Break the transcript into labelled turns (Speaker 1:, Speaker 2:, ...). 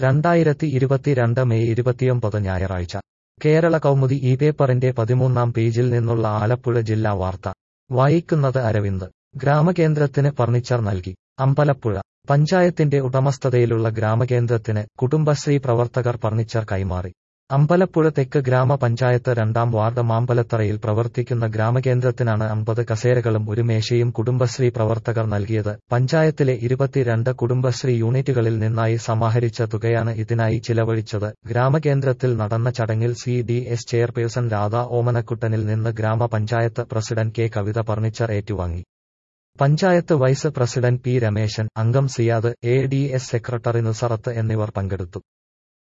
Speaker 1: രണ്ടായിരത്തി ഇരുപത്തിരണ്ട് മെയ് ഇരുപത്തിയൊമ്പത് ഞായറാഴ്ച കേരള കൗമുദി ഈ പേപ്പറിന്റെ പതിമൂന്നാം പേജിൽ നിന്നുള്ള ആലപ്പുഴ ജില്ലാ വാർത്ത വായിക്കുന്നത് അരവിന്ദ് ഗ്രാമകേന്ദ്രത്തിന് ഫർണിച്ചർ നൽകി അമ്പലപ്പുഴ പഞ്ചായത്തിന്റെ ഉടമസ്ഥതയിലുള്ള ഗ്രാമകേന്ദ്രത്തിന് കുടുംബശ്രീ പ്രവർത്തകർ ഫർണിച്ചർ കൈമാറി അമ്പലപ്പുഴ തെക്ക് ഗ്രാമപഞ്ചായത്ത് രണ്ടാം വാർഡ് മാമ്പലത്തറയിൽ പ്രവർത്തിക്കുന്ന ഗ്രാമകേന്ദ്രത്തിനാണ് അമ്പത് കസേരകളും ഒരു മേശയും കുടുംബശ്രീ പ്രവർത്തകർ നൽകിയത് പഞ്ചായത്തിലെ ഇരുപത്തിരണ്ട് കുടുംബശ്രീ യൂണിറ്റുകളിൽ നിന്നായി സമാഹരിച്ച തുകയാണ് ഇതിനായി ചിലവഴിച്ചത് ഗ്രാമകേന്ദ്രത്തിൽ നടന്ന ചടങ്ങിൽ C D S chairperson Radha ഓമനക്കുട്ടനിൽ നിന്ന് ഗ്രാമപഞ്ചായത്ത് പ്രസിഡന്റ് കെ കവിത ഫർണിച്ചർ ഏറ്റുവാങ്ങി panchayat vice president P Rameshan അംഗം Siyad A D S secretary Nusrath എന്നിവർ പങ്കെടുത്തു